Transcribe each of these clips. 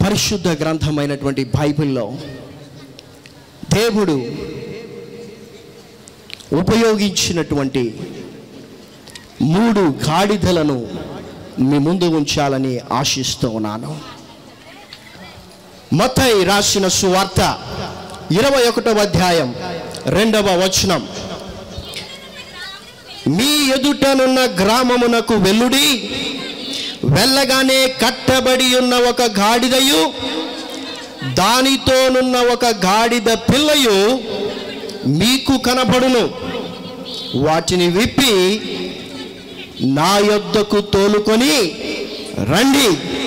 పరిశుద్ధ గ్రంథమైనటువంటి బైబిల్లో దేవుడు ఉపయోగించినటువంటి మూడు గాడిదలను మీ ముందు ఉంచాలని ఆశిస్తూ ఉన్నాను మతై రాసిన సువార్త ఇరవై ఒకటవ అధ్యాయం రెండవ వచనం మీ ఎదుటనున్న గ్రామమునకు వెల్లుడి వెళ్ళగానే కట్టబడి ఉన్న ఒక గాడిదయు దానితోనున్న ఒక గాడిద పిల్లయు మీకు కనబడును వాటిని విప్పి నా యొద్దకు తోలుకొని రండి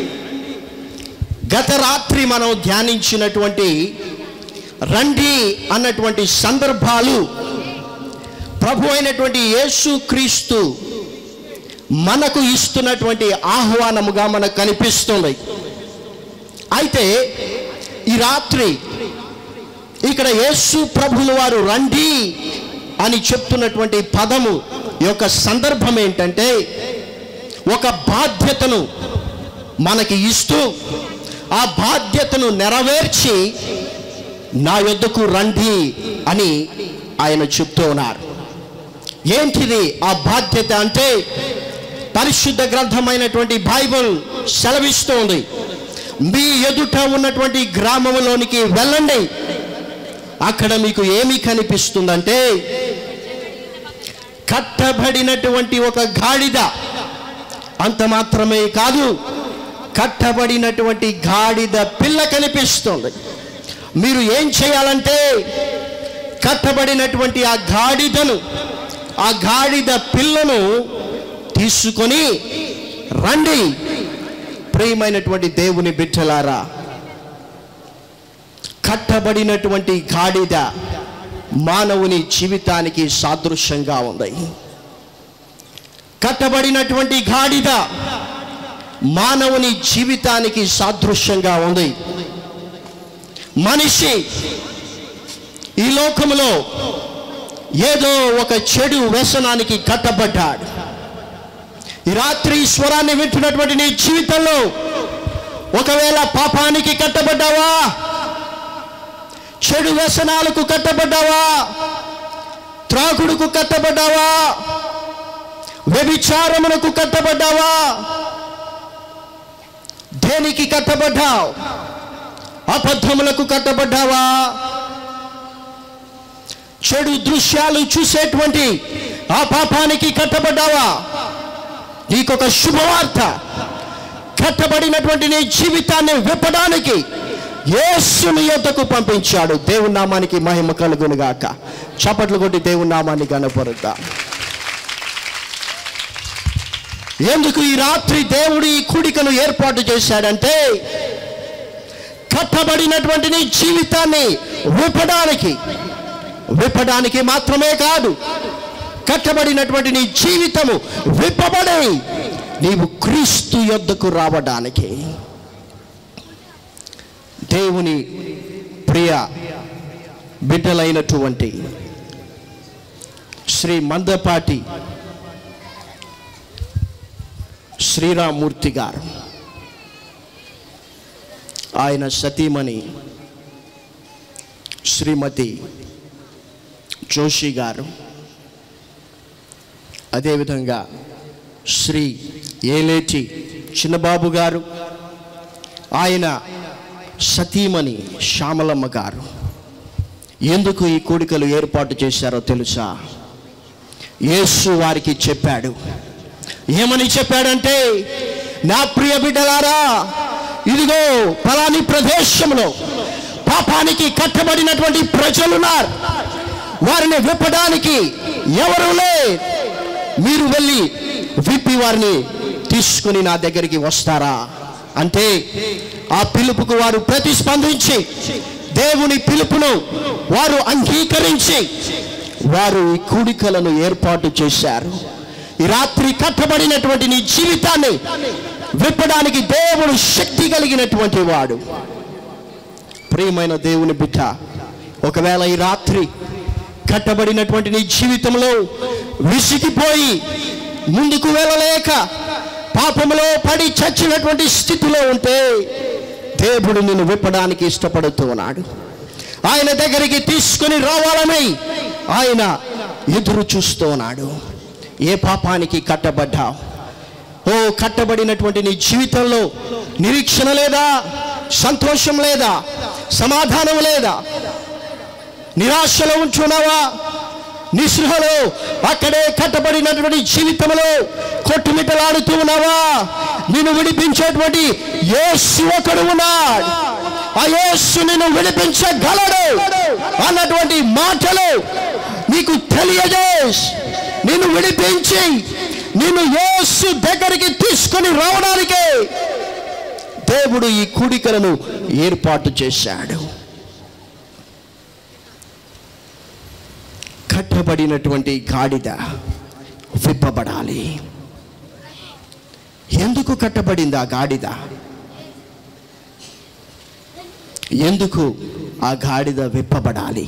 గత రాత్రి మనం ధ్యానించినటువంటి రండి అన్నటువంటి సందర్భాలు ప్రభు అయినటువంటి యేసు క్రీస్తు మనకు ఇస్తున్నటువంటి ఆహ్వానముగా మనకు కనిపిస్తుంది అయితే ఈ రాత్రి ఇక్కడ యేసు ప్రభులు వారు రండి అని చెప్తున్నటువంటి పదము యొక్క సందర్భం ఏంటంటే ఒక బాధ్యతను మనకి ఇస్తూ ఆ బాధ్యతను నెరవేర్చి నా యొద్దకు రండి అని ఆయన చెప్తూ ఉన్నారు ఏంటిది ఆ బాధ్యత అంటే పరిశుద్ధ గ్రంథమైనటువంటి బైబిల్ సెలవిస్తోంది మీ ఎదుట ఉన్నటువంటి గ్రామంలోనికి వెళ్ళండి అక్కడ మీకు ఏమి కనిపిస్తుందంటే కట్టబడినటువంటి ఒక గాడిద అంత మాత్రమే కాదు కట్టబడినటువంటి గాడిద పిల్ల కనిపిస్తుంది మీరు ఏం చేయాలంటే కట్టబడినటువంటి ఆ గాడిదను ఆ గాడిద పిల్లను తీసుకొని రండి ప్రియమైనటువంటి దేవుని బిడ్డలారా కట్టబడినటువంటి గాడిద మానవుని జీవితానికి సాదృశ్యంగా ఉంది కట్టబడినటువంటి గాడిద మానవుని జీవితానికి సాదృశ్యంగా ఉంది మనిషి ఈ లోకంలో ఏదో ఒక చెడు వ్యసనానికి కట్టబడ్డాడు ఈ రాత్రి ఈ స్వరాన్ని వింటున్నటువంటి నీ జీవితంలో ఒకవేళ పాపానికి కట్టబడ్డావా చెడు వ్యసనాలకు కట్టబడ్డావా త్రాగుడుకు కట్టబడ్డావా వ్యభిచారమునకు కట్టబడ్డావా దేనికి కట్టబడ్డావు అబద్ధములకు కట్టబడ్డావా చెడు దృశ్యాలు చూసేటువంటి ఆ పాపానికి కట్టబడ్డావా నీకొక శుభవార్త కట్టబడినటువంటి నీ జీవితాన్ని విప్పడానికి యేసుని యొద్దకు పంపించాడు దేవుని నామానికి మహిమ కలుగును గాక చప్పట్లు కొట్టి దేవుని నామాన్ని కనపరుద్దా ఎందుకు ఈ రాత్రి దేవుడు ఈ కూడికను ఏర్పాటు చేశాడంటే కట్టబడినటువంటి నీ జీవితాన్ని విప్పడానికి విప్పడానికి మాత్రమే కాదు కట్టబడినటువంటి నీ జీవితము విప్పబడి నీవు క్రీస్తు యొద్దకు రావడానికి దేవుని ప్రియ బిడ్డలైనటువంటి శ్రీ మందపాటి శ్రీరామూర్తి గారు ఆయన సతీమణి శ్రీమతి జోషి గారు అదేవిధంగా శ్రీ ఏలేటి చిన్నబాబు గారు ఆయన సతీమణి శ్యామలమ్మ గారు ఎందుకు ఈ కోడికలు ఏర్పాటు చేశారో తెలుసా యేసు వారికి చెప్పాడు ఏమని చెప్పాడంటే నా ప్రియ బిడ్డలారా ఇదిగో ఫలాని ప్రదేశంలో పాపానికి కట్టబడినటువంటి ప్రజలున్నారు వారిని విప్పడానికి ఎవరు లే మీరు వెళ్ళి విప్పి వారిని తీసుకుని నా దగ్గరికి వస్తారా అంటే ఆ పిలుపుకు వారు ప్రతిస్పందించి దేవుని పిలుపును వారు అంగీకరించి వారు ఈ కూడికలను ఏర్పాటు చేశారు ఈ రాత్రి కట్టబడినటువంటి నీ జీవితాన్ని విప్పడానికి దేవుడు శక్తి కలిగినటువంటి వాడు ప్రియమైన దేవుని బిడ్డ ఒకవేళ ఈ రాత్రి కట్టబడినటువంటి నీ జీవితంలో విసిగిపోయి ముందుకు వెళ్ళలేక పాపములో పడి చచ్చినటువంటి స్థితిలో ఉంటే దేవుడు నిన్ను విప్పడానికి ఇష్టపడుతూ ఉన్నాడు ఆయన దగ్గరికి తీసుకుని రావాలని ఆయన ఎదురు చూస్తూ ఉన్నాడు ఏ పాపానికి కట్టబడ్డావు ఓ కట్టబడినటువంటి నీ జీవితంలో నిరీక్షణ లేదా సంతోషం లేదా సమాధానం లేదా నిరాశలో ఉంటున్నావా నిస్పృహలో అక్కడే కట్టబడినటువంటి జీవితంలో కొట్టుమిట్టలాడుతూ ఉన్నావా నిన్ను విడిపించేటువంటి యేసు ఒకడు ఉన్నాడు ఆ యేసు నిన్ను విడిపించగలడు అన్నటువంటి మాటలు నీకు తెలియజేసి నిన్ను విడిపించి నిన్ను యేసు దగ్గరికి తీసుకొని రావడానికే దేవుడు ఈ కూడికలను ఏర్పాటు చేశాడు కట్టబడినటువంటి గాడిద విప్పబడాలి ఎందుకు కట్టబడింది ఆ గాడిద ఎందుకు ఆ గాడిద విప్పబడాలి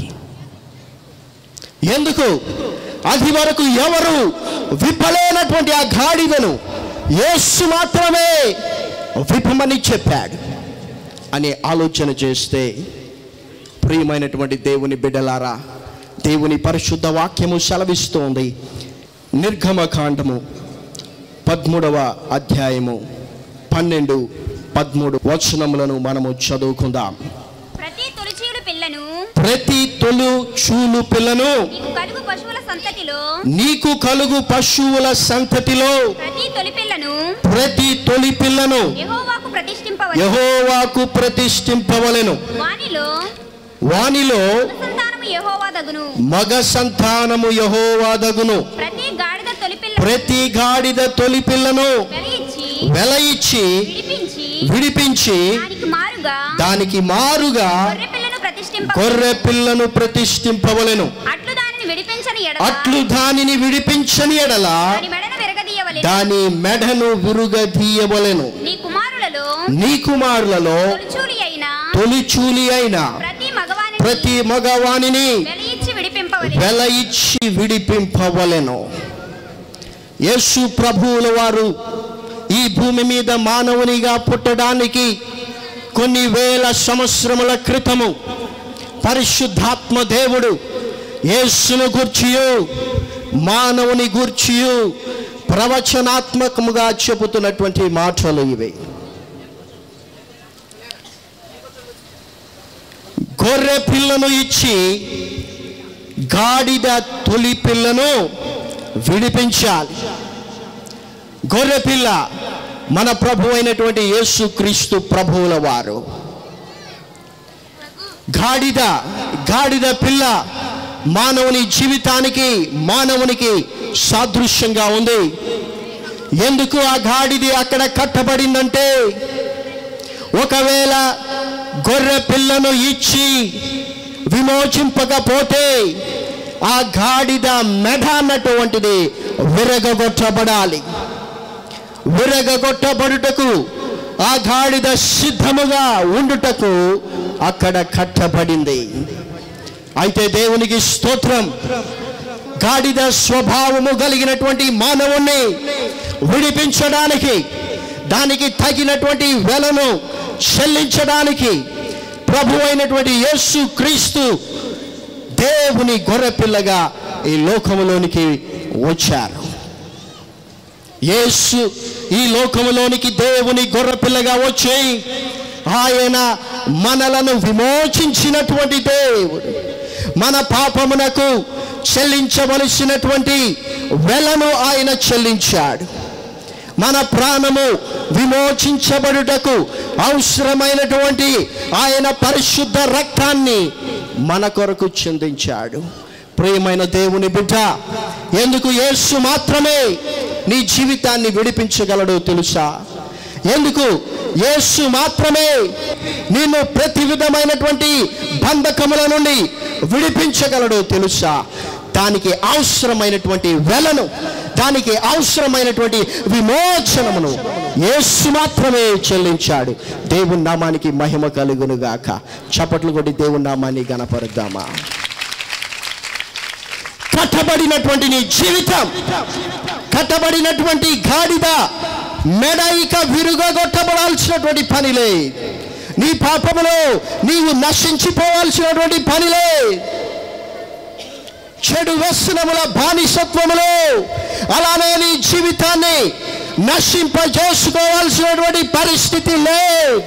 ఎందుకు అది వరకు ఎవరు విప్పలేనటువంటి ఆ గాడిదను యేసు మాత్రమే విప్పమని చెప్పాడు అని ఆలోచన చేస్తే ప్రియమైనటువంటి దేవుని బిడ్డలారా దేవుని పరిశుద్ధ వాక్యము సెలవిస్తోంది నిర్గమకాండము పదమూడవ అధ్యాయము పన్నెండు పదమూడు వచనములను మనము చదువుకుందాం ప్రతి తొలిచూలు పిల్లను ప్రతి తొలు చూలు పిల్లను నీకు కలుగు పశువుల సంతతిలో నీకు కలుగు పశువుల సంతతిలో ప్రతి తొలి పిల్లను ప్రతి తొలి పిల్లను యెహోవాకు ప్రతిష్ఠింపవచ్చు యహోవాకు ప్రతిష్ఠింపవలెను వానిలో వానిలో సంతానము యెహోవా దగును మగ సంతానము యహోవాదగును ప్రతి గాడిద తొలి పిల్ల ప్రతి గాడిద తొలి పిల్లను వెలయిచ్చి వెల ఇచ్చి విడిపించి విడిపించి దానికి మారుగా దానికి మారుగా గొర్రె పిల్లను ప్రతిష్ఠింప గొర్రె పిల్లను ప్రతిష్ఠింపవలెను అట్లు దానిని విడిపించని ఎడల అట్లు దానిని విడిపించని ఎడల దాని మెడను విరగదీయవలెను దాని మెడను విరుగదీయవలెను నీ కుమారులలో నీ కుమారులలో తొలిచూలి అయిన తొలిచూలి అయిన ప్రతి మగవాని ప్రతి మగవానిని వెలయిచ్చి విడిపింపవలెను వెల ఇచ్చి విడిపింపవలెను యేసు ప్రభువుల వారు ఈ భూమి మీద మానవునిగా పుట్టడానికి కొన్ని వేల సంవత్సరముల క్రితము పరిశుద్ధాత్మ దేవుడు యేసును గూర్చియు మానవుని గూర్చియు ప్రవచనాత్మకముగా చెబుతున్నటువంటి మాటలు ఇవి గొర్రె పిల్లను ఇచ్చి గాడిద తొలి పిల్లను విడిపించాలి గొర్రె పిల్ల మన ప్రభు అయినటువంటి యేసు క్రీస్తు ప్రభువుల వారు గాడిద గాడిద పిల్ల మానవుని జీవితానికి మానవునికి సాదృశ్యంగా ఉంది ఎందుకు ఆ గాడిది అక్కడ కట్టబడిందంటే ఒకవేళ గొర్రె పిల్లను ఇచ్చి విమోచింపకపోతే ఆ గాడిద మెడ అన్నటువంటిది విరగగొట్టబడాలి విరగగొట్టబడుటకు ఆ గాడిద సిద్ధముగా ఉండుటకు అక్కడ కట్టబడింది అయితే దేవునికి స్తోత్రం గాడిద స్వభావము కలిగినటువంటి మానవుణ్ణి విడిపించడానికి దానికి తగినటువంటి వెలను చెల్లించడానికి ప్రభు అయినటువంటి యేసు క్రీస్తు దేవుని గొర్రెపిల్లగా ఈ లోకములోనికి వచ్చారు యేసు ఈ లోకములోనికి దేవుని గొర్రెపిల్లగా వచ్చి ఆయన మనలను విమోచించినటువంటి దేవుడు మన పాపమునకు చెల్లించవలసినటువంటి వెలను ఆయన చెల్లించాడు మన ప్రాణము విమోచించబడుటకు అవసరమైనటువంటి ఆయన పరిశుద్ధ రక్తాన్ని మన కొరకు చెందించాడు ప్రియమైన దేవుని బిడ్డ ఎందుకు యేసు మాత్రమే నీ జీవితాన్ని విడిపించగలడో తెలుసా ఎందుకు యేసు మాత్రమే నిన్ను ప్రతి విధమైనటువంటి బంధకముల నుండి విడిపించగలడో తెలుసా దానికి అవసరమైనటువంటి వెలను దానికి అవసరమైనటువంటి విమోచనమును యేసు మాత్రమే చెల్లించాడు దేవుని నామానికి మహిమ కలుగును గాక చప్పట్లు కొట్టి దేవుని నామాన్ని గణపరుద్దామా కట్టబడినటువంటి నీ జీవితం కట్టబడినటువంటి గాడిద మెడ ఇక విరుగగొట్టబడాల్సినటువంటి పని లేదు నీ పాపములో నీవు నశించిపోవాల్సినటువంటి పనిలే చెడు వ్యసనముల బానిసత్వములో అలానే నీ జీవితాన్ని నశింపజేసుకోవాల్సినటువంటి పరిస్థితి లే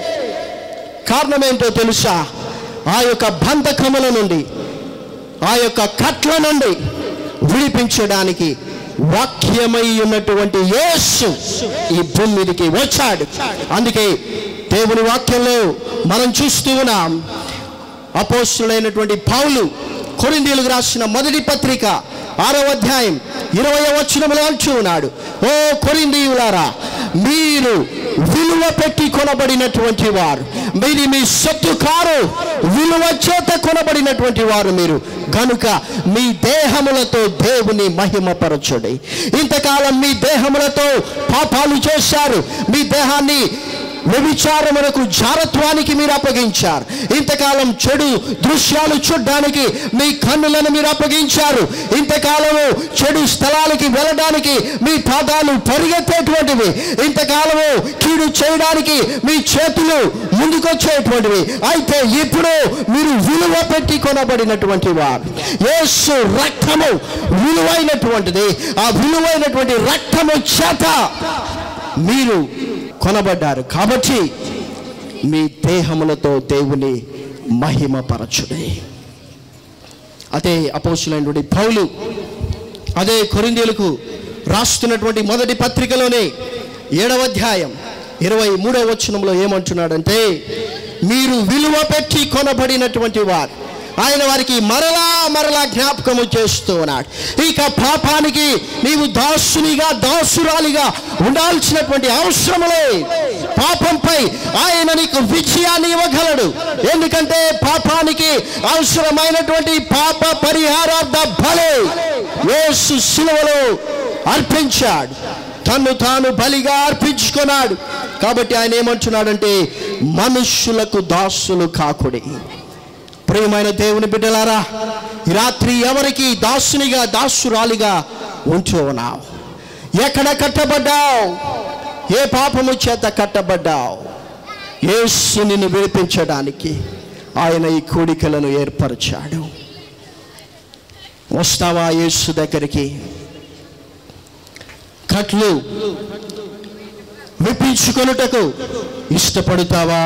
కారణం ఏంటో తెలుసా ఆ యొక్క బంధకముల నుండి ఆ యొక్క కట్ల నుండి విడిపించడానికి వాక్యమై ఉన్నటువంటి యేసు ఈ భూమి మీదకి వచ్చాడు అందుకే దేవుని వాక్యంలో మనం చూస్తూ ఉన్నాం అపోస్తులైనటువంటి పౌలు కొరిందీలకు రాసిన మొదటి పత్రిక ఆరవ అధ్యాయం ఇరవై వచనములో అంటూ ఉన్నాడు ఓ కొరిందీయులారా మీరు విలువ పెట్టి కొనబడినటువంటి వారు మీరు మీ సొత్తు కారు విలువ చేత కొనబడినటువంటి వారు మీరు గనుక మీ దేహములతో దేవుని మహిమపరచుడి ఇంతకాలం మీ దేహములతో పాపాలు చేశారు మీ దేహాన్ని వ్యభిచారమునకు జారత్వానికి మీరు అప్పగించారు ఇంతకాలం చెడు దృశ్యాలు చూడడానికి మీ కన్నులను మీరు అప్పగించారు ఇంతకాలము చెడు స్థలాలకి వెళ్ళడానికి మీ పాదాలు పరిగెత్తేటువంటివి ఇంతకాలము కీడు చేయడానికి మీ చేతులు ముందుకొచ్చేటువంటివి అయితే ఇప్పుడు మీరు విలువ పెట్టి కొనబడినటువంటి వారు యేసు రక్తము విలువైనటువంటిది ఆ విలువైనటువంటి రక్తము చేత మీరు కొనబడ్డారు కాబట్టి మీ దేహములతో దేవుని మహిమపరచుడే అదే అపోసులైనటువంటి పౌలు అదే కొరిందీలకు రాస్తున్నటువంటి మొదటి పత్రికలోనే ఏడవ అధ్యాయం ఇరవై మూడవ వచనంలో ఏమంటున్నాడంటే మీరు విలువ పెట్టి కొనబడినటువంటి వారు ఆయన వారికి మరలా మరలా జ్ఞాపకము చేస్తూ ఉన్నాడు ఇక పాపానికి నీవు దాసునిగా దాసురాలిగా ఉండాల్సినటువంటి అవసరములే పాపంపై ఆయన నీకు విజయాన్ని ఇవ్వగలడు ఎందుకంటే పాపానికి అవసరమైనటువంటి పాప పరిహారార్థ బలే యేసు శిలువలో అర్పించాడు తన్ను తాను బలిగా అర్పించుకున్నాడు కాబట్టి ఆయన ఏమంటున్నాడంటే మనుష్యులకు దాసులు కాకుడి ప్రియమైన దేవుని బిడ్డలారా ఈ రాత్రి ఎవరికి దాసునిగా దాసురాలిగా ఉంటూ ఉన్నావు ఎక్కడ కట్టబడ్డావు ఏ పాపము చేత కట్టబడ్డావు యేసు నిన్ను విడిపించడానికి ఆయన ఈ కోడికలను ఏర్పరిచాడు వస్తావా యేసు దగ్గరికి కట్లు విప్పించుకొనుటకు ఇష్టపడుతావా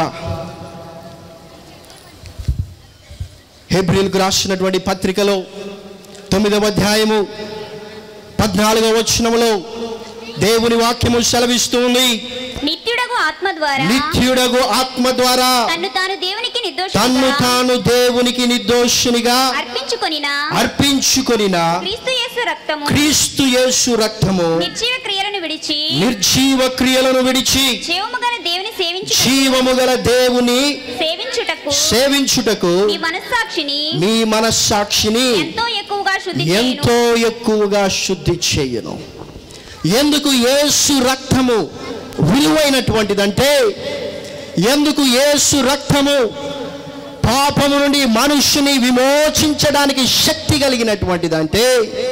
హెబ్రిల్కు రాసినటువంటి పత్రికలో తొమ్మిదవ అధ్యాయము పద్నాలుగవ వచనములో దేవుని వాక్యము సెలవిస్తుంది నిత్యుడగు ఆత్మ ద్వారా నిత్యుడగు ఆత్మ ద్వారా తన్ను తాను దేవునికి తన్ను నిర్దోషిగా తాను దేవునికి నిర్దోషునిగా అర్పించుకొనిన అర్పించుకొనిన క్రీస్తు యేసు రక్తము క్రీస్తు యేసు రక్తము నిర్జీవ క్రియలను విడిచి నిర్జీవ క్రియలను విడిచి జీవము గల దేవుని సేవించు జీవము గల దేవుని సేవించుటకు సేవించుటకు మీ మనస్సాక్షిని మీ మనస్సాక్షిని ఎంతో ఎక్కువగా శుద్ధి చేయును ఎంతో ఎక్కువగా శుద్ధి చేయను ఎందుకు యేసు రక్తము విలువైనటువంటిదంటే ఎందుకు యేసు రక్తము పాపము నుండి మనుష్యుని విమోచించడానికి శక్తి కలిగినటువంటిదంటే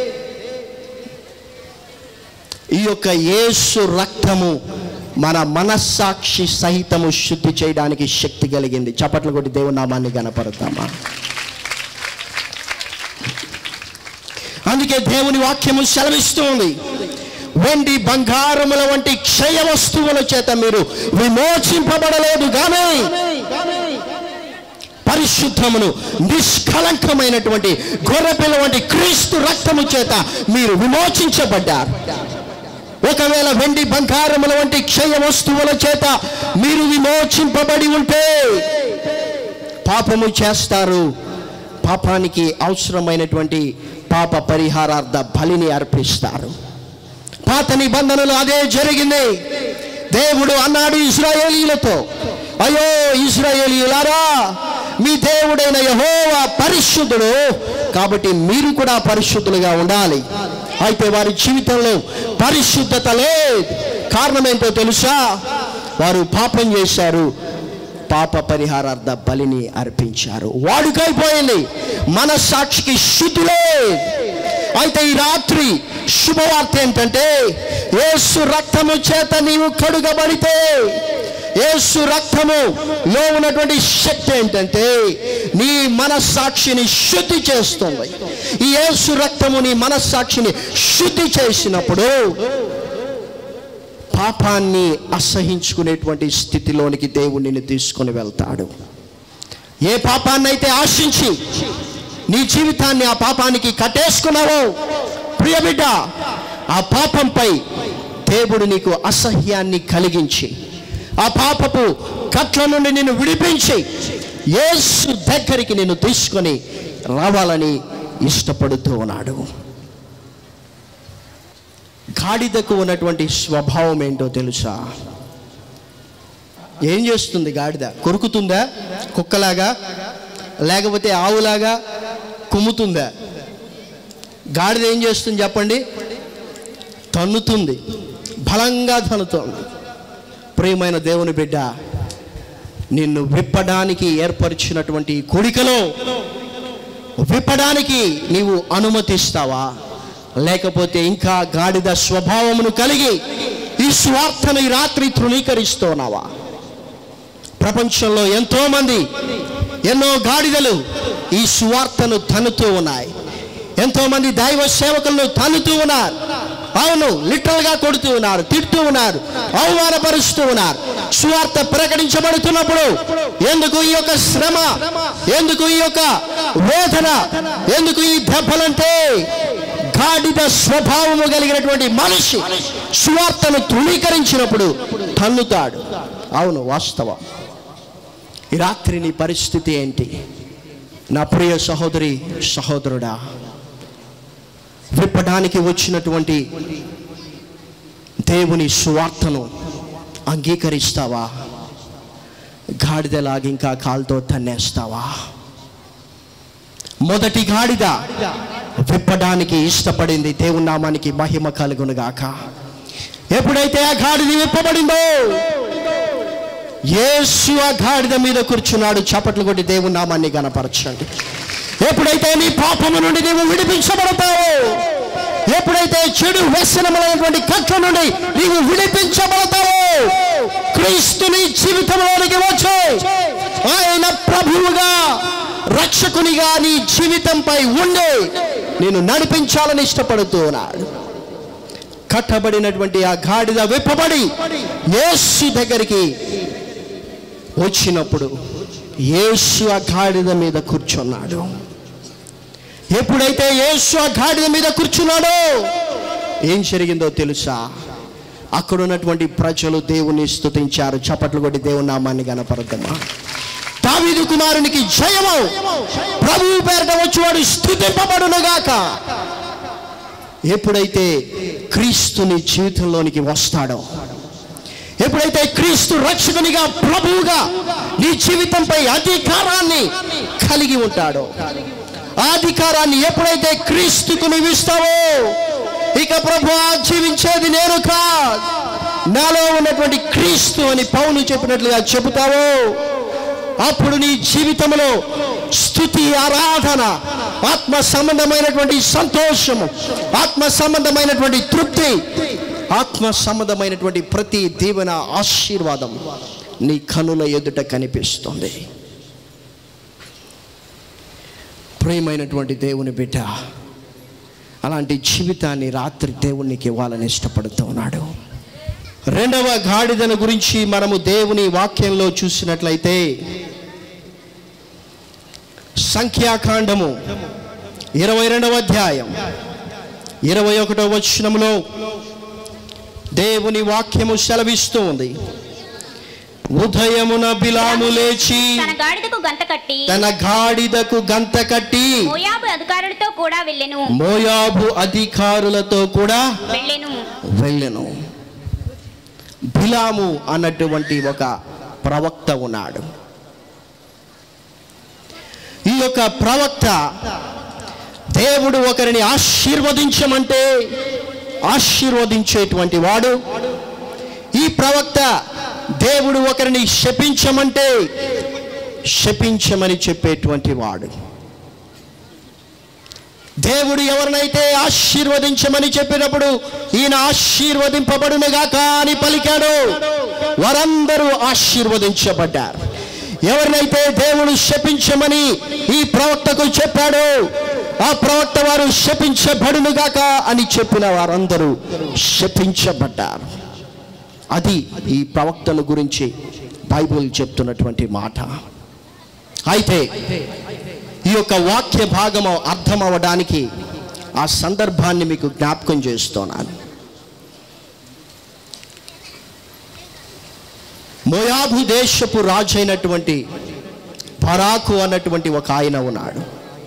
ఈ యొక్క యేసు రక్తము మన మనస్సాక్షి సహితము శుద్ధి చేయడానికి శక్తి కలిగింది చప్పట్లు కొట్టి దేవుని నామాన్ని కనపడతామా అందుకే దేవుని వాక్యము సెలవిస్తుంది వెండి బంగారముల వంటి క్షయ వస్తువుల చేత మీరు విమోచింపబడలేదు కానీ పరిశుద్ధమును నిష్కలంకమైనటువంటి గొర్రెపిల్ల వంటి క్రీస్తు రక్తము చేత మీరు విమోచించబడ్డారు ఒకవేళ వెండి బంగారముల వంటి క్షయ వస్తువుల చేత మీరు విమోచింపబడి ఉంటే పాపము చేస్తారు పాపానికి అవసరమైనటువంటి పాప పరిహారార్థ బలిని అర్పిస్తారు పాత నిబంధనలు అదే జరిగింది దేవుడు అన్నాడు ఇస్రాయేలీలతో అయ్యో ఇస్రాయేలీలారా మీ దేవుడైన యహోవా పరిశుద్ధుడు కాబట్టి మీరు కూడా పరిశుద్ధులుగా ఉండాలి అయితే వారి జీవితంలో పరిశుద్ధత లేదు కారణం ఏంటో తెలుసా వారు పాపం చేశారు పాప పరిహారార్థ బలిని అర్పించారు వాడుకైపోయింది మనస్సాక్షికి శుద్ధులే అయితే ఈ రాత్రి శుభవార్త ఏంటంటే యేసు రక్తము చేత నీవు కడుగబడితే యేసు రక్తము లో ఉన్నటువంటి శక్తి ఏంటంటే నీ మనస్సాక్షిని శుద్ధి చేస్తుంది ఈ యేసు రక్తము నీ మనస్సాక్షిని శుద్ధి చేసినప్పుడు పాపాన్ని అసహించుకునేటువంటి స్థితిలోనికి దేవుడు నిన్ను తీసుకొని వెళ్తాడు ఏ పాపాన్నైతే ఆశించి నీ జీవితాన్ని ఆ పాపానికి కట్టేసుకున్నావో ప్రియ బిడ్డ ఆ పాపంపై దేవుడు నీకు అసహ్యాన్ని కలిగించి ఆ పాపపు కట్ల నుండి నిన్ను విడిపించి యేసు దగ్గరికి నిన్ను తీసుకొని రావాలని ఇష్టపడుతూ ఉన్నాడు గాడిదకు ఉన్నటువంటి స్వభావం ఏంటో తెలుసా ఏం చేస్తుంది గాడిద కొరుకుతుందా కుక్కలాగా లేకపోతే ఆవులాగా కుమ్ముతుందా గాడిద ఏం చేస్తుంది చెప్పండి తన్నుతుంది బలంగా తన్నుతుంది ప్రియమైన దేవుని బిడ్డ నిన్ను విప్పడానికి ఏర్పరిచినటువంటి కోడికలో విప్పడానికి నీవు అనుమతిస్తావా లేకపోతే ఇంకా గాడిద స్వభావమును కలిగి ఈ స్వార్థను ఈ రాత్రి తృణీకరిస్తున్నావా ప్రపంచంలో ఎంతో మంది ఎన్నో గాడిదలు ఈ సువార్తను తన్నుతూ ఉన్నాయి ఎంతో మంది దైవ సేవకులను తన్నుతూ ఉన్నారు అవును లిటరల్ గా కొడుతూ ఉన్నారు తిడుతూ ఉన్నారు అవమానపరుస్తూ ఉన్నారు సువార్త ప్రకటించబడుతున్నప్పుడు ఎందుకు ఈ యొక్క శ్రమ ఎందుకు ఈ యొక్క వేదన ఎందుకు ఈ దెబ్బలంటే గాడిద స్వభావము కలిగినటువంటి మనిషి సువార్తను తృణీకరించినప్పుడు తన్నుతాడు అవును వాస్తవం ఈ రాత్రి నీ పరిస్థితి ఏంటి నా ప్రియ సహోదరి సహోదరుడా విప్పడానికి వచ్చినటువంటి దేవుని సువార్తను అంగీకరిస్తావా గాడిదలాగా ఇంకా కాలుతో తన్నేస్తావా మొదటి గాడిద విప్పడానికి ఇష్టపడింది దేవుని నామానికి మహిమ కలుగునుగాక ఎప్పుడైతే ఆ గాడిద విప్పబడిందో యేసు ఆ గాడిద మీద కూర్చున్నాడు చప్పట్లు కొట్టి దేవుని నామాన్ని గనపరచండి ఎప్పుడైతే నీ పాపము నుండి నీవు విడిపించబడతావో ఎప్పుడైతే చెడు వ్యసనములైనటువంటి కట్ల నుండి నీవు విడిపించబడతావో క్రీస్తు నీ జీవితంలోనికి వచ్చి ఆయన ప్రభువుగా రక్షకునిగా నీ జీవితంపై ఉండి నేను నడిపించాలని ఇష్టపడుతూ ఉన్నాడు కట్టబడినటువంటి ఆ గాడిద విప్పబడి యేసు దగ్గరికి వచ్చినప్పుడు యేసు ఆ గాడిద మీద కూర్చున్నాడు ఎప్పుడైతే యేసు ఆ గాడిద మీద కూర్చున్నాడో ఏం జరిగిందో తెలుసా అక్కడ ఉన్నటువంటి ప్రజలు దేవుని స్తుతించారు చప్పట్లు కొట్టి దేవుని నామాన్ని గనపరదమ్మా దావీదు కుమారునికి జయము ప్రభువు పేరట వచ్చేవాడు స్థుతింపబడునుగాక ఎప్పుడైతే క్రీస్తుని జీవితంలోనికి వస్తాడో ఎప్పుడైతే క్రీస్తు రక్షకునిగా ప్రభువుగా నీ జీవితంపై అధికారాన్ని కలిగి ఉంటాడో ఆ అధికారాన్ని ఎప్పుడైతే క్రీస్తుకు నీవు ఇస్తావో ఇక ప్రభు జీవించేది నేను కాదు నాలో ఉన్నటువంటి క్రీస్తు అని పౌలు చెప్పినట్లుగా చెబుతావో అప్పుడు నీ జీవితంలో స్థుతి ఆరాధన ఆత్మ సంబంధమైనటువంటి సంతోషము ఆత్మ సంబంధమైనటువంటి తృప్తి ఆత్మ సంబంధమైనటువంటి ప్రతి దీవెన ఆశీర్వాదం నీ కనుల ఎదుట కనిపిస్తుంది ప్రియమైనటువంటి దేవుని బిడ్డ అలాంటి జీవితాన్ని రాత్రి దేవునికి ఇవ్వాలని ఇష్టపడుతూ ఉన్నాడు రెండవ గాడిదను గురించి మనము దేవుని వాక్యంలో చూసినట్లయితే సంఖ్యాకాండము ఇరవై రెండవ అధ్యాయం ఇరవై ఒకటో వచనంలో దేవుని వాక్యము సెలవిస్తూ ఉంది ఉదయమున బిలాము లేచి తన గాడిదకు గంత కట్టి తన గాడిదకు గంత కట్టి మోయాబు అధికారులతో కూడా వెళ్ళెను మోయాబు అధికారులతో కూడా వెళ్ళెను వెళ్ళెను బిలాము అన్నటువంటి ఒక ప్రవక్త ఉన్నాడు ఈ యొక్క ప్రవక్త దేవుడు ఒకరిని ఆశీర్వదించమంటే ఆశీర్వదించేటువంటి వాడు ఈ ప్రవక్త దేవుడు ఒకరిని శపించమంటే శపించమని చెప్పేటువంటి వాడు దేవుడు ఎవరినైతే ఆశీర్వదించమని చెప్పినప్పుడు ఈయన ఆశీర్వదింపబడునుగాక అని పలికాడు వారందరూ ఆశీర్వదించబడ్డారు ఎవరినైతే దేవుడు శపించమని ఈ ప్రవక్తకు చెప్పాడో ఆ ప్రవక్త వారు శపించబడునుగాక అని చెప్పిన వారందరూ శపించబడ్డారు అది ఈ ప్రవక్తల గురించి బైబిల్ చెప్తున్నటువంటి మాట అయితే ఈ యొక్క వాక్య భాగము అర్థం అవ్వడానికి ఆ సందర్భాన్ని మీకు జ్ఞాపకం చేస్తున్నాను మోయాబు దేశపు రాజు అయినటువంటి బరాకు అన్నటువంటి ఒక ఆయన ఉన్నాడు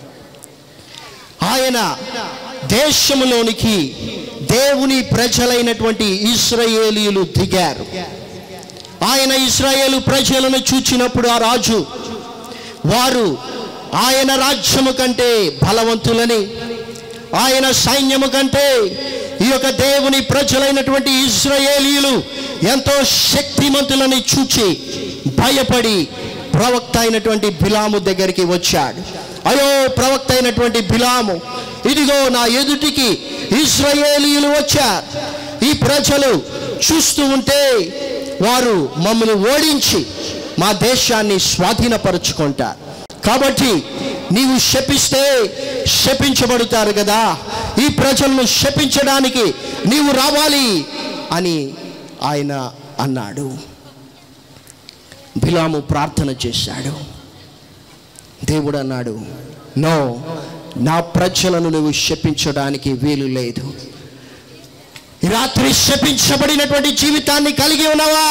ఆయన దేశములోనికి దేవుని ప్రజలైనటువంటి ఇస్రాయేలీలు దిగారు ఆయన ఇస్రాయేలు ప్రజలను చూచినప్పుడు ఆ రాజు వారు ఆయన రాజ్యము కంటే బలవంతులని ఆయన సైన్యము కంటే ఈ యొక్క దేవుని ప్రజలైనటువంటి ఇస్రాయేలీలు ఎంతో శక్తిమంతులని చూచి భయపడి ప్రవక్త అయినటువంటి బిలాము దగ్గరికి వచ్చాడు అయ్యో ప్రవక్త అయినటువంటి బిలాము ఇదిగో నా ఎదుటికి ఇస్రాయేలీలు వచ్చారు ఈ ప్రజలు చూస్తూ ఉంటే వారు మమ్మల్ని ఓడించి మా దేశాన్ని స్వాధీనపరుచుకుంటారు కాబట్టి నీవు శపిస్తే శపించబడతారు కదా ఈ ప్రజలను శపించడానికి నీవు రావాలి అని ఆయన అన్నాడు బిలాము ప్రార్థన చేశాడు దేవుడు అన్నాడు నో నా ప్రజలను నువ్వు శపించడానికి వీలు లేదు ఈ రాత్రి శపించబడినటువంటి జీవితాన్ని కలిగి ఉన్నావా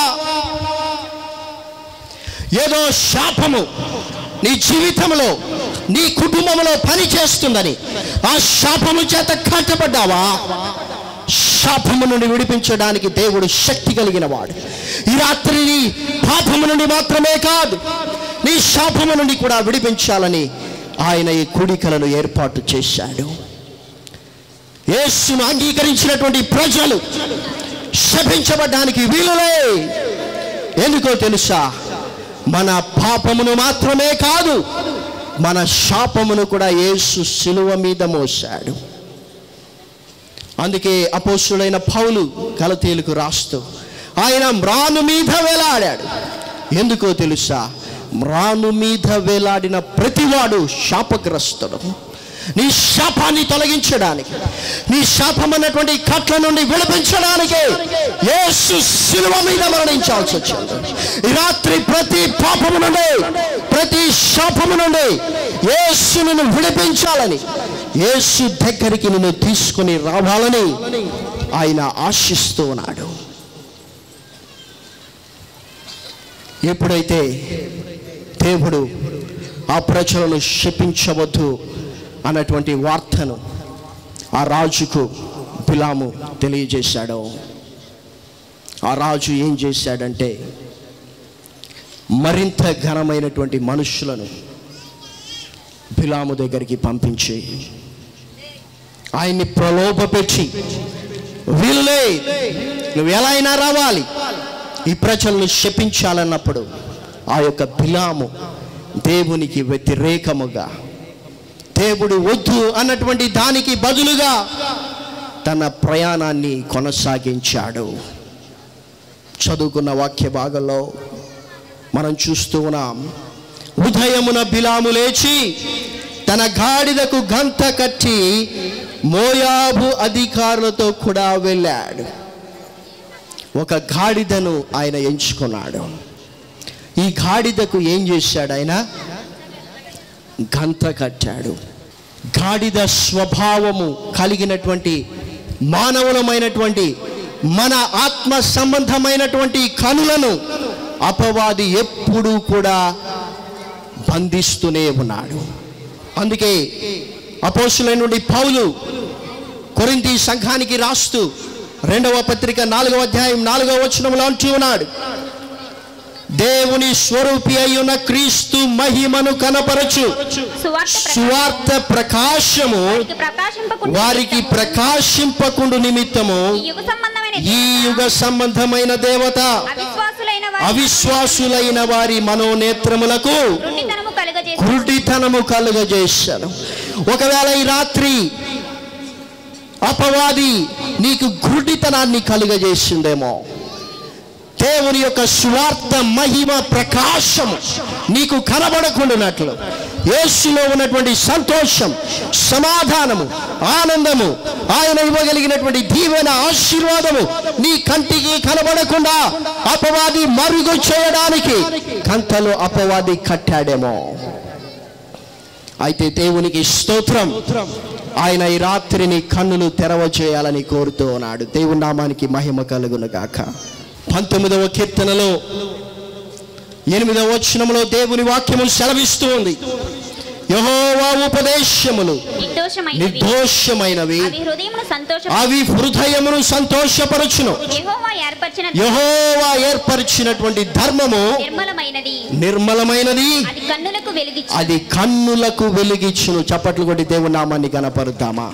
ఏదో శాపము నీ జీవితంలో నీ కుటుంబంలో పని చేస్తుందని ఆ శాపము చేత కట్టబడ్డావా శాపము నుండి విడిపించడానికి దేవుడు శక్తి కలిగిన వాడు ఈ రాత్రి నీ పాపము నుండి మాత్రమే కాదు నీ శాపము నుండి కూడా విడిపించాలని ఆయన ఈ కూడికలను ఏర్పాటు చేశాడు యేసును అంగీకరించినటువంటి ప్రజలు శపించబడ్డానికి వీలులే ఎందుకో తెలుసా మన పాపమును మాత్రమే కాదు మన శాపమును కూడా యేసు శిలువ మీద మోశాడు అందుకే అపోస్తుడైన పౌలు కలతీలకు రాస్తూ ఆయన మ్రాను మీద వేలాడాడు ఎందుకో తెలుసా మ్రాను మీద వేలాడిన ప్రతివాడు శాపగ్రస్తుడు నీ శాపాన్ని తొలగించడానికి నీ శాపమైనటువంటి కట్ల నుండి విడిపించడానికి యేసు శిలువ మీద మరణించాల్సి వచ్చింది ఈ రాత్రి ప్రతి పాపము నుండి ప్రతి శాపము నుండి యేసును విడిపించాలని యేసు దగ్గరికి నిన్ను తీసుకుని రావాలని ఆయన ఆశిస్తూ ఉన్నాడు ఎప్పుడైతే దేవుడు ఆ ప్రజలను శపించవద్దు అన్నటువంటి వార్తను ఆ రాజుకు బిలాము తెలియజేశాడు ఆ రాజు ఏం చేశాడంటే మరింత ఘనమైనటువంటి మనుషులను బిలాము దగ్గరికి పంపించి ఆయన్ని ప్రలోభపెట్టి వీళ్ళే నువ్వు ఎలా అయినా రావాలి ఈ ప్రజలను శపించాలన్నప్పుడు ఆ యొక్క బిలాము దేవునికి వ్యతిరేకముగా దేవుడు వద్దు అన్నటువంటి దానికి బదులుగా తన ప్రయాణాన్ని కొనసాగించాడు చదువుకున్న వాక్య భాగంలో మనం చూస్తూ ఉన్నాం ఉదయమున బిలాము లేచి తన గాడిదకు గంత కట్టి మోయాబు అధికారులతో కూడా వెళ్ళాడు ఒక గాడిదను ఆయన ఎంచుకున్నాడు ఈ గాడిదకు ఏం చేశాడు ఆయన గంత కట్టాడు గాడిద స్వభావము కలిగినటువంటి మానవులమైనటువంటి మన ఆత్మ సంబంధమైనటువంటి కనులను అపవాది ఎప్పుడూ కూడా బంధిస్తూనే ఉన్నాడు అందుకే అపోసులైన నుండి పౌలు కొరింథీ సంఘానికి రాస్తూ రెండవ పత్రిక నాలుగవ అధ్యాయం నాలుగవ వచనంలో అంటూ ఉన్నాడు దేవుని స్వరూపి అయ్యున్న క్రీస్తు మహిమను కనపరచు సువార్త సువార్త ప్రకాశము వారికి ప్రకాశింపకుండా వారికి ప్రకాశింపకుండు నిమిత్తము ఈ యుగ సంబంధమైన ఈ యుగ సంబంధమైన దేవత అవిశ్వాసులైన వారి అవిశ్వాసులైన వారి మనోనేత్రములకు రుణితనము కలుగజేసి గురుడితనము కలుగజేశాను ఒకవేళ ఈ రాత్రి అపవాది నీకు గుడ్డితనాన్ని కలుగజేసిందేమో దేవుని యొక్క స్వార్థ మహిమ ప్రకాశము నీకు కనబడకుండానట్లు యేసులో ఉన్నటువంటి సంతోషం సమాధానము ఆనందము ఆయన ఇవ్వగలిగినటువంటి దీవెన ఆశీర్వాదము నీ కంటికి కనబడకుండా అపవాది మరుగు చేయడానికి కంతలో అపవాది కట్టాడేమో అయితే దేవునికి స్తోత్రం ఆయన ఈ రాత్రిని కన్నులు తెరవ చేయాలని కోరుతూ ఉన్నాడు దేవుని నామానికి మహిమ కలుగును గాక పంతొమ్మిదవ కీర్తనలో ఎనిమిదవ వచనంలో దేవుని వాక్యము సెలవిస్తూ ఉంది యహోవా ఉపదేశములు నిర్దోషమైనవి నిర్దోషమైనవి అవి హృదయమును సంతోష అవి హృదయమును సంతోషపరచును యెహోవా ఏర్పరిచిన యహోవా ఏర్పరిచినటువంటి ధర్మము నిర్మలమైనది నిర్మలమైనది అది కన్నులకు వెలిగించి అది కన్నులకు వెలిగించును చప్పట్లు కొట్టి దేవుని నామాన్ని కనపరుద్దామా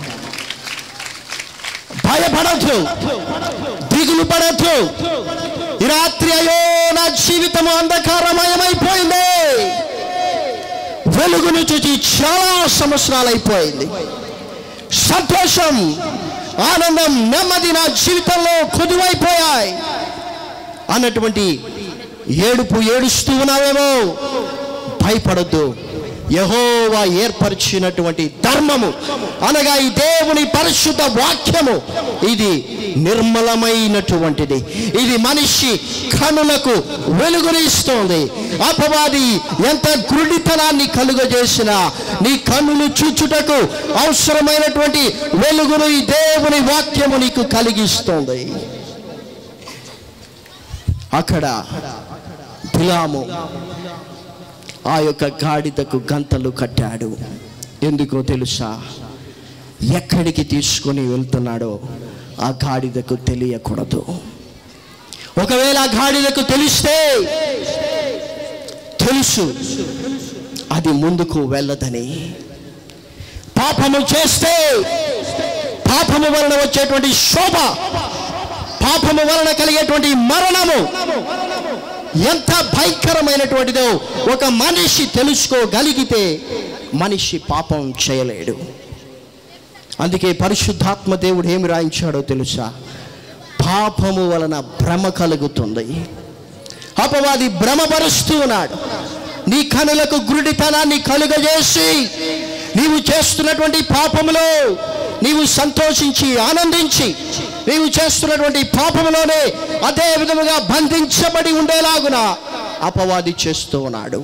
భయపడద్దు దిగులు పడద్దు ఈ రాత్రి అయ్యో నా జీవితం అంధకారమయమైపోయింది వెలుగును చూచి చాలా సంవత్సరాలు అయిపోయింది సంతోషం ఆనందం నెమ్మది నా జీవితంలో కొదువైపోయాయి అన్నటువంటి ఏడుపు ఏడుస్తూ ఉన్నావేమో భయపడద్దు యహోవా ఏర్పరిచినటువంటి ధర్మము అనగా ఈ దేవుని పరిశుద్ధ వాక్యము ఇది నిర్మలమైనటువంటిది ఇది మనిషి కనులకు వెలుగునిస్తోంది అపవాది ఎంత గుడితనాన్ని కలుగజేసినా నీ కన్నులు చూచుటకు అవసరమైనటువంటి వెలుగును ఈ దేవుని వాక్యము నీకు కలిగిస్తోంది అక్కడ బిలాము ఆ యొక్క గాడిదకు గంతలు కట్టాడు ఎందుకో తెలుసా ఎక్కడికి తీసుకొని వెళ్తున్నాడో ఆ గాడిదకు తెలియకూడదు ఒకవేళ ఆ గాడిదకు తెలిస్తే తెలుసు అది ముందుకు వెళ్ళదని పాపము చేస్తే పాపము వలన వచ్చేటువంటి శోభ పాపము వలన కలిగేటువంటి మరణము ఎంత భయంకరమైనటువంటిదో ఒక మనిషి తెలుసుకోగలిగితే మనిషి పాపం చేయలేడు అందుకే పరిశుద్ధాత్మ దేవుడు ఏమి రాయించాడో తెలుసా పాపము వలన భ్రమ కలుగుతుంది అపవాది భ్రమపరుస్తూ ఉన్నాడు నీ కనులకు గురుడితనాన్ని కలుగజేసి నీవు చేస్తున్నటువంటి పాపములో నీవు సంతోషించి ఆనందించి నీవు చేస్తున్నటువంటి పాపములోనే అదే విధముగా బంధించబడి ఉండేలాగున అపవాది చేస్తూ ఉన్నాడు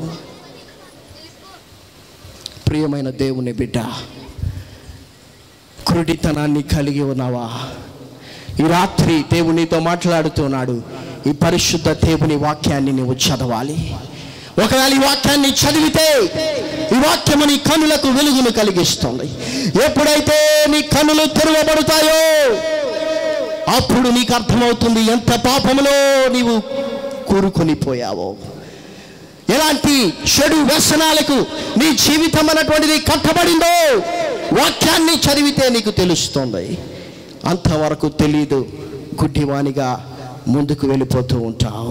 ప్రియమైన దేవుని బిడ్డ క్రుడితనాన్ని కలిగి ఉన్నావా ఈ రాత్రి దేవునితో మాట్లాడుతున్నాడు ఈ పరిశుద్ధ దేవుని వాక్యాన్ని నువ్వు చదవాలి ఒకవేళ ఈ వాక్యాన్ని చదివితే ఈ వాక్యము నీ కనులకు వెలుగును కలిగిస్తుంది ఎప్పుడైతే నీ కనులు తెరవబడతాయో అప్పుడు నీకు అర్థమవుతుంది ఎంత పాపములో నీవు కూరుకొని పోయావో ఎలాంటి చెడు వ్యసనాలకు నీ జీవితం అన్నటువంటిది కట్టబడిందో వాక్యాన్ని చదివితే నీకు తెలుస్తుంది అంతవరకు తెలీదు గుడ్డివానిగా ముందుకు వెళ్ళిపోతూ ఉంటావు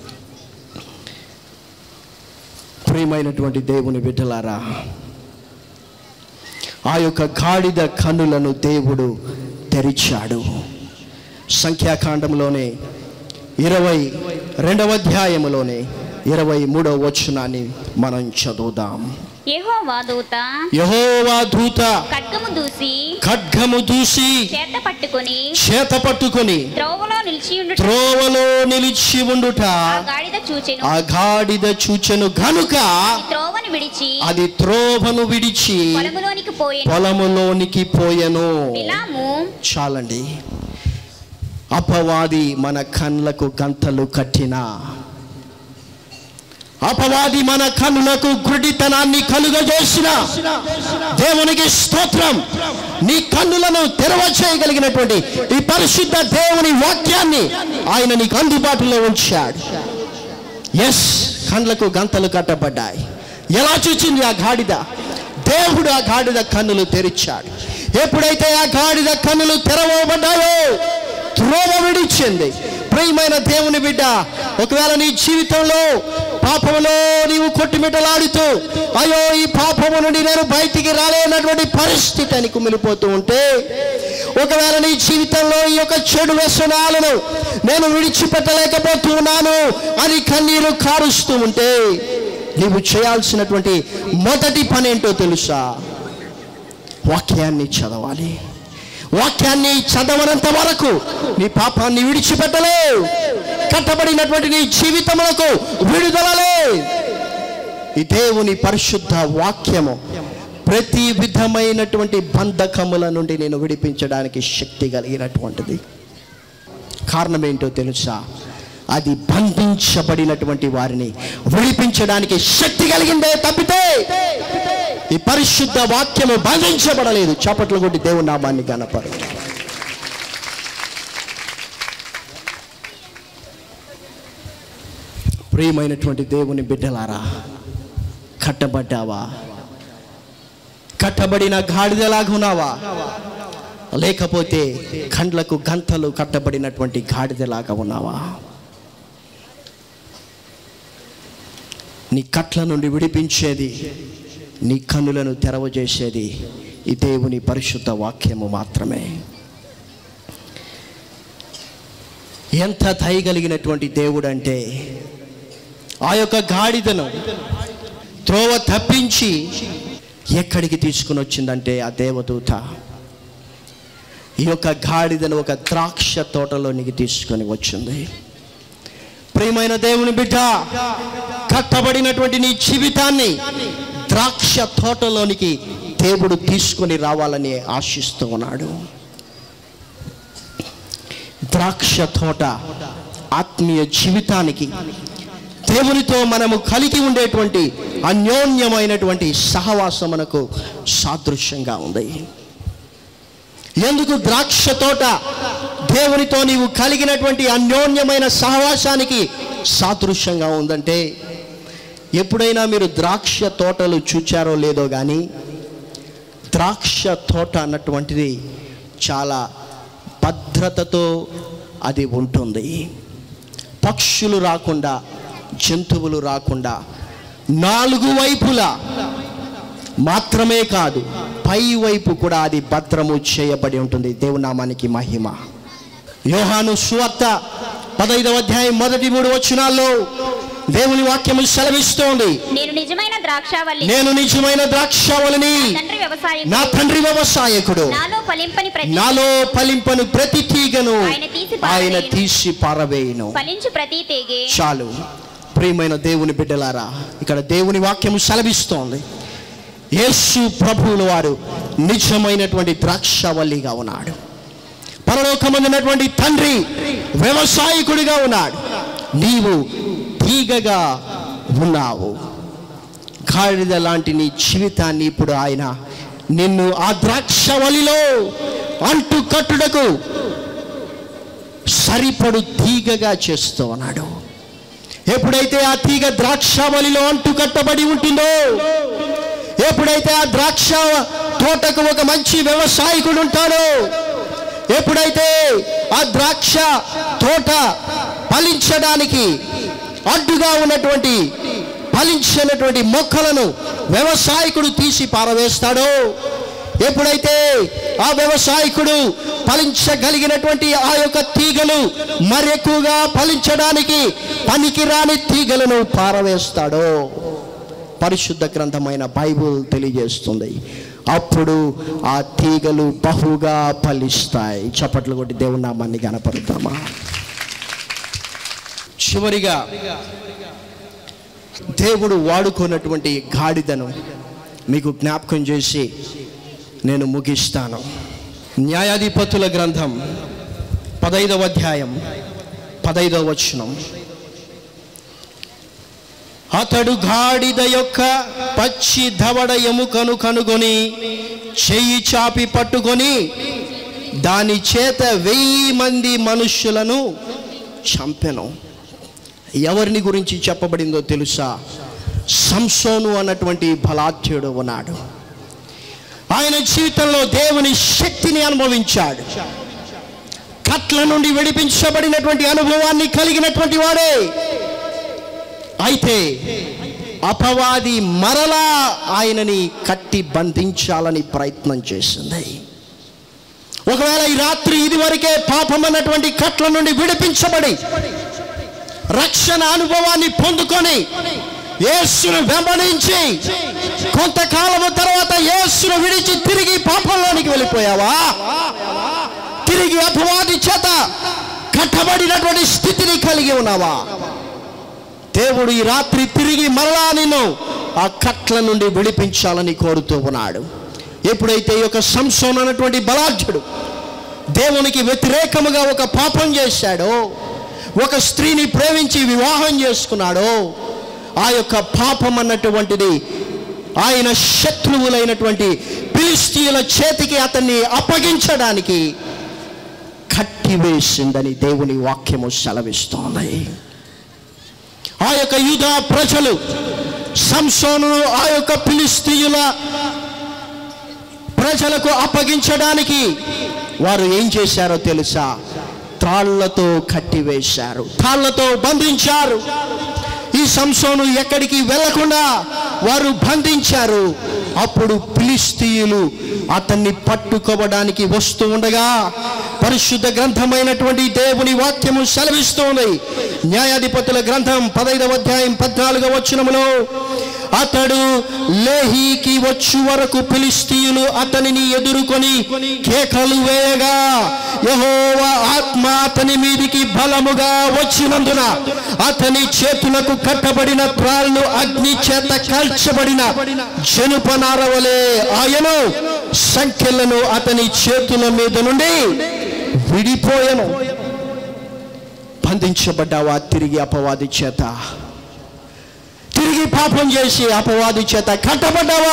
ప్రియమైనటువంటి దేవుని బిడ్డలారా ఆ యొక్క గాడిద కన్నులను దేవుడు తెరిచాడు సంఖ్యాకాండంలోనే ఇరవై రెండవ అధ్యాయములోనే ఇరవై మూడవ వచనాన్ని మనం చదువుదాం యెహోవా దూత యహోవా దూత ఖడ్గము దూసి ఖడ్గము దూసి చేత పట్టుకొని చేత పట్టుకొని త్రోవలో నిలిచి ఉండుట త్రోవలో నిలిచి ఉండుట ఆ గాడిద చూచెను ఆ గాడిద చూచెను గనుక ఈ త్రోవను విడిచి అది త్రోవను విడిచి పొలములోనికి పోయెను పొలములోనికి పోయెను బిలాము చాలండి అపవాది మన కళ్ళకు గంతలు కట్టిన అపవాది మన కన్నులకు గుడితనాన్ని కలుగజేసిన దేవునికి స్తోత్రం నీ కన్నులను తెరవ చేయగలిగినటువంటి ఈ పరిశుద్ధ దేవుని వాక్యాన్ని ఆయన నీకు అందుబాటులో ఉంచాడు ఎస్ కళ్ళకు గంతలు కట్టబడ్డాయి ఎలా చూచింది ఆ గాడిద దేవుడు ఆ గాడిద కన్నులు తెరిచాడు ఎప్పుడైతే ఆ గాడిద కన్నులు తెరవబడ్డాయో త్రోవ విడిచింది ప్రియమైన దేవుని బిడ్డ ఒకవేళ నీ జీవితంలో పాపములో నీవు కొట్టుమిట్టలాడుతూ అయ్యో ఈ పాపము నుండి నేను బయటికి రాలేనటువంటి పరిస్థితి అని కుమిలిపోతూ ఉంటే ఒకవేళ నీ జీవితంలో ఈ యొక్క చెడు వ్యసనాలను నేను విడిచిపెట్టలేకపోతున్నాను అని కన్నీరు కారుస్తూ ఉంటే నీవు చేయాల్సినటువంటి మొదటి పని ఏంటో తెలుసా వాక్యాన్ని చదవాలి వాక్యాన్ని చదవనంత వరకు నీ పాపాన్ని విడిచిపెట్టలేవు కట్టబడినటువంటి నీ జీవితములకు విడుదలలే ఈ దేవుని పరిశుద్ధ వాక్యము ప్రతి విధమైనటువంటి బంధకముల నుండి నేను విడిపించడానికి శక్తి కలిగినటువంటిది కారణం ఏంటో తెలుసా అది బంధించబడినటువంటి వారిని విడిపించడానికి శక్తి కలిగిందే తప్పితే ఈ పరిశుద్ధ వాక్యము బంధించబడలేదు చప్పట్లు కొట్టి దేవుని నామాన్ని కనపరు ప్రియమైనటువంటి దేవుని బిడ్డలారా కట్టబడ్డావా కట్టబడిన గాడిదలాగున్నావా లేకపోతే కండ్లకు గంతలు కట్టబడినటువంటి గాడిదలాగా ఉన్నావా నీ కట్ల నుండి విడిపించేది నీ కన్నులను తెరవజేసేది ఈ దేవుని పరిశుద్ధ వాక్యము మాత్రమే ఎంత దయగలిగినటువంటి దేవుడు అంటే ఆ యొక్క గాడిదను త్రోవ తప్పించి ఎక్కడికి తీసుకుని వచ్చిందంటే ఆ దేవదూత ఈ యొక్క గాడిదను ఒక ద్రాక్ష తోటలోనికి తీసుకొని వచ్చింది ప్రియమైన దేవుని బిడ్డ కట్టబడినటువంటి నీ జీవితాన్ని ద్రాక్ష తోటలోనికి దేవుడు తీసుకొని రావాలని ఆశిస్తూ ఉన్నాడు ద్రాక్ష తోట ఆత్మీయ జీవితానికి దేవునితో మనము కలిగి ఉండేటువంటి అన్యోన్యమైనటువంటి సహవాసం మనకు సాదృశ్యంగా ఉంది ఎందుకు ద్రాక్ష తోట దేవునితో నీవు కలిగినటువంటి అన్యోన్యమైన సహవాసానికి సాదృశ్యంగా ఉందంటే ఎప్పుడైనా మీరు ద్రాక్ష తోటలు చూచారో లేదో కానీ ద్రాక్ష తోట అన్నటువంటిది చాలా భద్రతతో అది ఉంటుంది పక్షులు రాకుండా జంతువులు రాకుండా నాలుగు వైపులా మాత్రమే కాదు పై వైపు కూడా అది భద్రము చేయబడి ఉంటుంది దేవునామానికి మహిమ యోహాను సువార్త పదైదవ అధ్యాయం మొదటి మూడు వచనాల్లో దేవుని వాక్యము సెలవిస్తోంది నేను నిజమైన ద్రాక్షావల్లి నేను నిజమైన ద్రాక్షవలని తండ్రి వ్యవసాయం నా తండ్రి వ్యవసాయకుడు నాలో ఫలింపని ప్రతి నాలో ఫలింపను ప్రతి తీగను ఆయన తీసి ఆయన పారవేయును. తీసి పారవేయును ఫలించు ప్రతి తెగే చాలు ప్రియమైన దేవుని బిడ్డలారా ఇక్కడ దేవుని వాక్యము సెలవిస్తోంది యేసు ప్రభువుల వారు నిజమైనటువంటి ద్రాక్షవల్లిగా ఉన్నాడు పరలోకమందినటువంటి తండ్రి వ్యవసాయకుడిగా ఉన్నాడు నీవు తీగగా ఉన్నావు గాడిద లాంటి నీ జీవితాన్ని ఇప్పుడు ఆయన నిన్ను ఆ ద్రాక్షవల్లిలో అంటు కట్టుటకు సరిపడు తీగగా చేస్తూ ఉన్నాడు ఎప్పుడైతే ఆ తీగ ద్రాక్షావళిలో అంటు కట్టబడి ఉంటుందో ఎప్పుడైతే ఆ ద్రాక్ష తోటకు ఒక మంచి వ్యవసాయకుడు ఉంటాడో ఎప్పుడైతే ఆ ద్రాక్ష తోట ఫలించడానికి అడ్డుగా ఉన్నటువంటి ఫలించినటువంటి మొక్కలను వ్యవసాయకుడు తీసి పారవేస్తాడో ఎప్పుడైతే ఆ వ్యవసాయకుడు ఫలించగలిగినటువంటి ఆ యొక్క తీగలు మరి ఎక్కువగా ఫలించడానికి పనికిరాని తీగలను పారవేస్తాడో పరిశుద్ధ గ్రంథమైన బైబుల్ తెలియజేస్తుంది అప్పుడు ఆ తీగలు బహుగా ఫలిస్తాయి చప్పట్లు కొట్టి దేవుని నామాన్ని కనపరుద్దామా చివరిగా దేవుడు వాడుకున్నటువంటి గాడిదను మీకు జ్ఞాపకం చేసి నేను ముగిస్తాను న్యాయాధిపతుల గ్రంథం పదైదవ అధ్యాయం పదైదవ వచనం అతడు గాడిద యొక్క పచ్చి దవడ ఎముకను కనుగొని చెయ్యి చాపి పట్టుకొని దాని చేత వెయ్యి మంది మనుష్యులను చంపెను ఎవరిని గురించి చెప్పబడిందో తెలుసా సంసోను అన్నటువంటి బలాఢ్యుడు ఉన్నాడు ఆయన జీవితంలో దేవుని శక్తిని అనుభవించాడు కట్ల నుండి విడిపించబడినటువంటి అనుభవాన్ని కలిగినటువంటి వాడే అయితే అపవాది మరలా ఆయనని కట్టి బంధించాలని ప్రయత్నం చేసింది ఒకవేళ ఈ రాత్రి ఇదివరకే పాపం అన్నటువంటి కట్ల నుండి విడిపించబడి రక్షణ అనుభవాన్ని పొందుకొని యేసును వెంబడించి కొంతకాలము తర్వాత యేసును విడిచి తిరిగి పాపంలోనికి వెళ్ళిపోయావా తిరిగి అపవాది చేత కట్టబడినటువంటి స్థితిని కలిగి ఉన్నావా దేవుడు ఈ రాత్రి తిరిగి మరలా నిన్ను ఆ కట్ల నుండి విడిపించాలని కోరుతూ ఉన్నాడు ఎప్పుడైతే ఈ యొక్క సంసోన్ అన్నటువంటి బలాఢ్యుడు దేవునికి వ్యతిరేకముగా ఒక పాపం చేశాడో ఒక స్త్రీని ప్రేమించి వివాహం చేసుకున్నాడో ఆ యొక్క పాపం అన్నటువంటిది ఆయన శత్రువులైనటువంటి పిలిస్తీయుల చేతికి అతన్ని అప్పగించడానికి కట్టివేసిందని దేవుని వాక్యము సెలవిస్తోంది ఆ యొక్క యూద ప్రజలు సంసోను ఆ యొక్క ఫిలిస్తీయుల ప్రజలకు అప్పగించడానికి వారు ఏం చేశారో తెలుసా తాళ్లతో కట్టివేశారు తాళ్లతో బంధించారు ఈ సంసోను ఎక్కడికి వెళ్లకుండా వారు బంధించారు అప్పుడు ఫిలిస్తీయులు అతన్ని పట్టుకోవడానికి వస్తూ ఉండగా పరిశుద్ధ గ్రంథమైనటువంటి దేవుని వాక్యము సెలవిస్తోంది న్యాయాధిపతుల గ్రంథం పదైదవ అధ్యాయం పద్నాలుగవ వచనములో అతడు లేహీకి వచ్చు వరకు ఫిలిస్తీయులు అతనిని ఎదుర్కొని కేకలు వేయగా యహోవ ఆత్మ అతని మీదికి బలముగా వచ్చినందున అతని చేతులకు కట్టబడిన త్రాళ్ళు అగ్ని చేత కాల్చబడిన జనుపనార వలె ఆయను సంఖ్యలను అతని చేతుల మీద నుండి విడిపోయను బంధించబడ్డావా తిరిగి అపవాది చేత తిరిగి పాపం చేసి అపవాది చేత కట్టబడ్డావా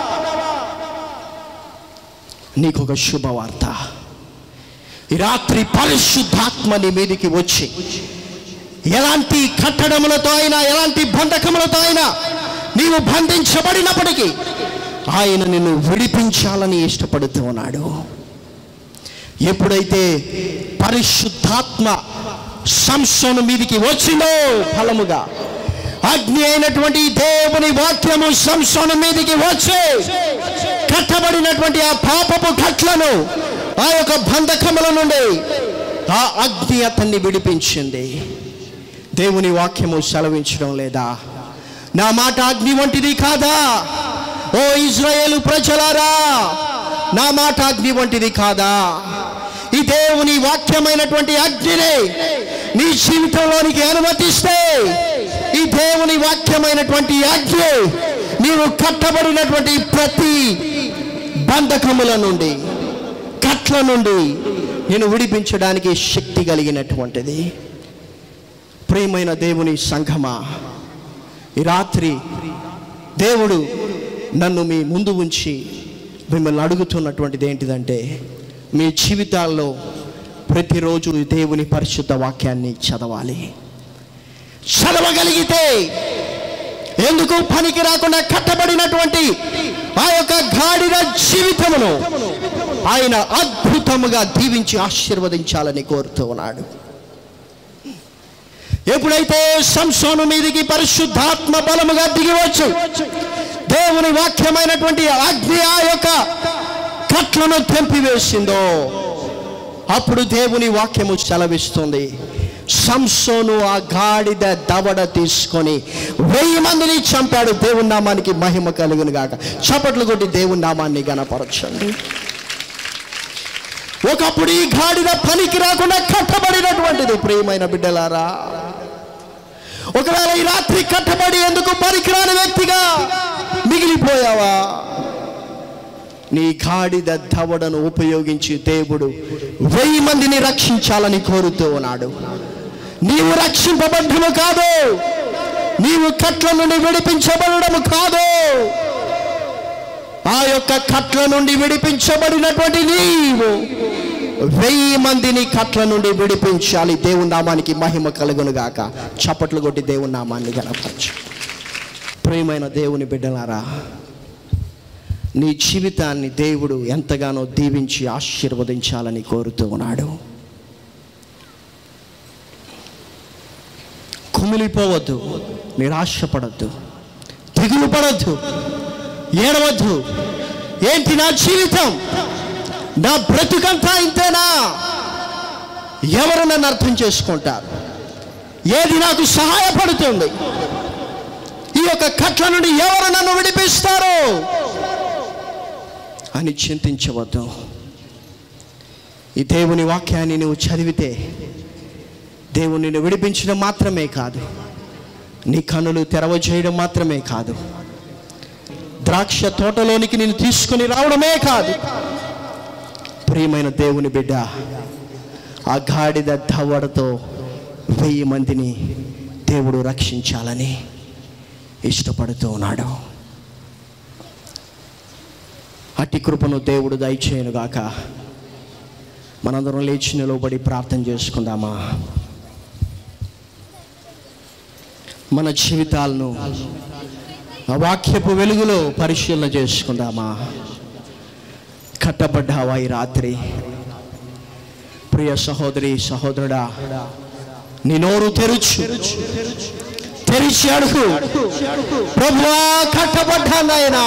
నీకు ఒక శుభవార్త ఈ రాత్రి పరిశుద్ధాత్మ నీ మీదికి వచ్చి ఎలాంటి కట్టడములతో అయినా ఎలాంటి బంధకములతో అయినా నీవు బంధించబడినప్పటికీ ఆయన నిన్ను విడిపించాలని ఇష్టపడుతూ ఉన్నాడు ఎప్పుడైతే పరిశుద్ధాత్మ సంసోను మీదికి వచ్చిందో ఫలముగా అగ్ని అయినటువంటి దేవుని వాక్యము సంసోను మీదికి వచ్చి కట్టబడినటువంటి ఆ పాపపు కట్లను ఆ యొక్క బంధకముల నుండి ఆ అగ్ని అతన్ని విడిపించింది దేవుని వాక్యము సెలవించడం లేదా నా మాట అగ్ని వంటిది కాదా ఓ ఇజ్రాయేలు ప్రజలారా నా మాట అగ్ని వంటిది కాదా ఈ దేవుని వాక్యమైనటువంటి అగ్నిని నీ జీవితంలోనికి అనుమతిస్తే ఈ దేవుని వాక్యమైనటువంటి అగ్ని నీవు కట్టబడినటువంటి ప్రతి బంధకముల నుండి కట్ల నుండి నేను విడిపించడానికి శక్తి కలిగినటువంటిది ప్రియమైన దేవుని సంఘమా ఈ రాత్రి దేవుడు నన్ను మీ ముందు ఉంచి మిమ్మల్ని అడుగుతున్నటువంటిది ఏంటిదంటే మీ జీవితాల్లో ప్రతిరోజు దేవుని పరిశుద్ధ వాక్యాన్ని చదవాలి చదవగలిగితే ఎందుకు పనికి రాకుండా కట్టబడినటువంటి ఆ యొక్క గాడిద జీవితమును ఆయన అద్భుతముగా దీవించి ఆశీర్వదించాలని కోరుతూ ఉన్నాడు ఎప్పుడైతే సంసోను మీదికి పరిశుద్ధాత్మ బలముగా దిగివచ్చు దేవుని వాక్యమైనటువంటి అగ్ని ఆ యొక్క కట్లను తెంపివేసిందో అప్పుడు దేవుని వాక్యము సెలవిస్తుంది సంసోను ఆ గాడిద దవడ తీసుకొని వెయ్యి మందిని చంపాడు దేవుని నామానికి మహిమ కలుగును గాక చప్పట్లు కొట్టి దేవుని నామాన్ని గనపరచండి ఒకప్పుడు ఈ గాడిద పనికి రాకుండా కట్టబడినటువంటిది ప్రియమైన బిడ్డలారా ఒకవేళ ఈ రాత్రి కట్టబడి ఎందుకు పనికిరాని వ్యక్తిగా మిగిలిపోయావా నీ గాడిద దవడను ఉపయోగించి దేవుడు వెయ్యి మందిని రక్షించాలని కోరుతూ ఉన్నాడు నీవు రక్షింపబడ్డము కాదు నీవు కట్ల నుండి విడిపించబడము కాదు ఆ యొక్క కట్ల నుండి విడిపించబడినటువంటి నీవు వెయ్యి మందిని కట్ల నుండి విడిపించాలి దేవుని నామానికి మహిమ కలుగును గాక చప్పట్లు కొట్టి దేవుని నామాన్ని గనపరచు ప్రియమైన దేవుని బిడ్డలారా నీ జీవితాన్ని దేవుడు ఎంతగానో దీవించి ఆశీర్వదించాలని కోరుతూ ఉన్నాడు కుమిలిపోవద్దు నిరాశపడద్దు దిగులు పడద్దు ఏడవద్దు ఏంటి నా జీవితం నా బ్రతుకంతా ఇంతేనా ఎవరు నన్ను అర్థం చేసుకుంటారు ఏది నాకు సహాయపడుతుంది ఈ యొక్క కట్ల నుండి ఎవరు నన్ను విడిపిస్తారు అని చింతించవద్దు ఈ దేవుని వాక్యాన్ని నువ్వు చదివితే దేవుని నిన్ను విడిపించడం మాత్రమే కాదు నీ కన్నులు తెరవ చేయడం మాత్రమే కాదు ద్రాక్ష తోటలోనికి నేను తీసుకుని రావడమే కాదు ప్రియమైన దేవుని బిడ్డ ఆ గాడిద దవ్వడతో వెయ్యి మందిని దేవుడు రక్షించాలని ఇష్టపడుతూ ఉన్నాడు అట్టి కృపను దేవుడు దయచేయనుగాక మనందరం లేచి నిలబడి ప్రార్థన చేసుకుందామా మన జీవితాలను ఆ వాక్యపు వెలుగులో పరిశీలన చేసుకుందామా కట్టబడ్డావా ఈ రాత్రి ప్రియ సహోదరి సహోదరుడా నీ నోరు తెరుచు తెరిచి అడుగు ప్రభువా కట్టబడ్డానాయనా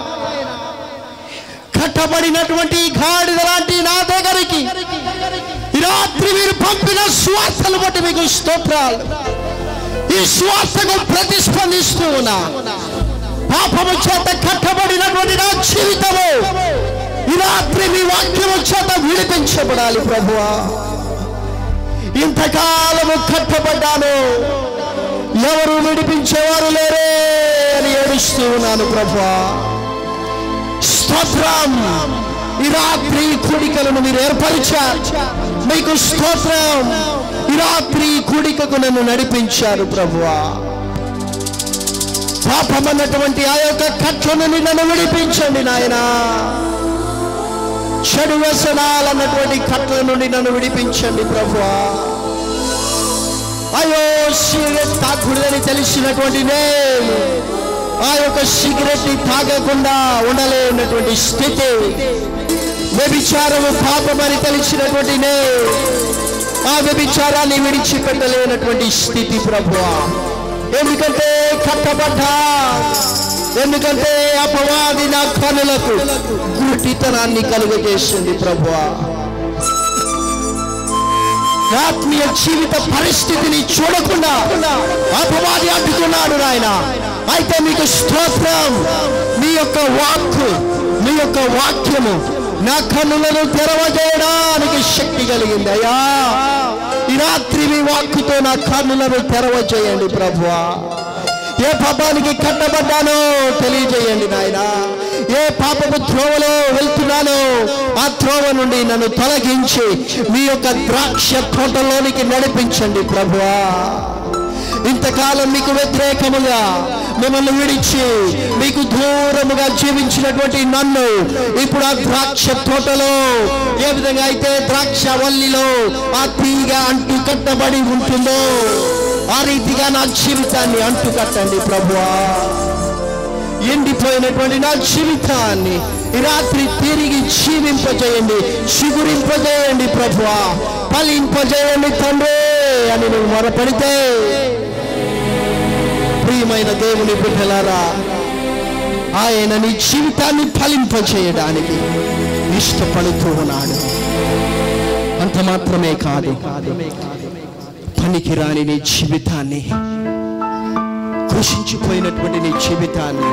కట్టబడినటువంటి ఈ గాడిద లాంటి నా దగ్గరికి ఈ రాత్రి మీరు పంపిన స్వార్థలు బట్టి మీకు స్తోత్రాలు ఈ స్వార్థకు ప్రతిస్పందిస్తూ ఉన్నా పాపము చేత కట్టబడినటువంటి నా జీవితము ఈ రాత్రి మీ వాక్యము చేత విడిపించబడాలి ప్రభువా ఇంతకాలము కట్టబడ్డాను ఎవరు విడిపించేవారు లేరే అని ఏడుస్తూ ఉన్నాను ప్రభువా స్తోత్రం ఈ రాత్రి ఈ కూడికలను మీరు ఏర్పరిచారు మీకు స్తోత్రం ఈ రాత్రి ఈ కూడికకు నన్ను నడిపించారు ప్రభువా పాపమన్నటువంటి ఆ యొక్క కట్ల నుండి నన్ను విడిపించండి నాయనా చెడు వ్యసనాలన్నటువంటి కట్ల నుండి నన్ను విడిపించండి ప్రభువా అయ్యో సిగరెట్ తాగుడని తెలిసినటువంటి నేను ఆ యొక్క సిగరెట్ ని తాగకుండా ఉండలేనటువంటి స్థితి వ్యభిచారము పాపమని తెలిసినటువంటి నేను ఆ వ్యభిచారాన్ని విడిచిపెట్టలేనటువంటి స్థితి ప్రభువా ఎందుకంటే కట్టబడ్డా ఎందుకంటే అపవాది నా కనులకు గుడ్డితనాన్ని కలుగజేసింది ప్రభువా ఆత్మీయ జీవిత పరిస్థితిని చూడకుండా అపవాది అడ్డుకున్నాడు నాయన అయితే మీకు స్తోత్రం మీ యొక్క వాక్కు మీ యొక్క వాక్యము నా కన్నులను తెరవజేయడానికి శక్తి కలిగింది అయ్యా ఈ రాత్రి మీ వాక్కుతో నా కన్నులను తెరవజేయండి ప్రభువా ఏ పాపానికి కట్టబడ్డానో తెలియజేయండి నాయన ఏ పాపపు త్రోవలో వెళ్తున్నానో ఆ త్రోవ నుండి నన్ను తొలగించి మీ యొక్క ద్రాక్ష తోటలోనికి నడిపించండి ప్రభువా ఇంతకాలం మీకు వ్యతిరేకముగా మిమ్మల్ని విడిచి మీకు దూరముగా జీవించినటువంటి నన్ను ఇప్పుడు ఆ ద్రాక్ష తోటలో ఏ విధంగా అయితే ద్రాక్ష వల్లిలో ఆ తీగ అంటు కట్టబడి ఉంటుందో ఆ రీతిగా నా జీవితాన్ని అంటు కట్టండి ప్రభువా ఎండిపోయినటువంటి నా జీవితాన్ని ఈ రాత్రి తిరిగి జీవింపజేయండి చిగురింపజేయండి ప్రభువా ఫలింపజేయండి తండ్రి అని నువ్వు మొరపెడితే ప్రియమైన దేవుని బిడ్డలారా ఆయన నీ జీవితాన్ని ఫలింపజేయడానికి ఇష్టపడుతూ ఉన్నాడు అంత మాత్రమే కాదు పనికిరాని నీ జీవితాన్ని కృషించిపోయినటువంటి నీ జీవితాన్ని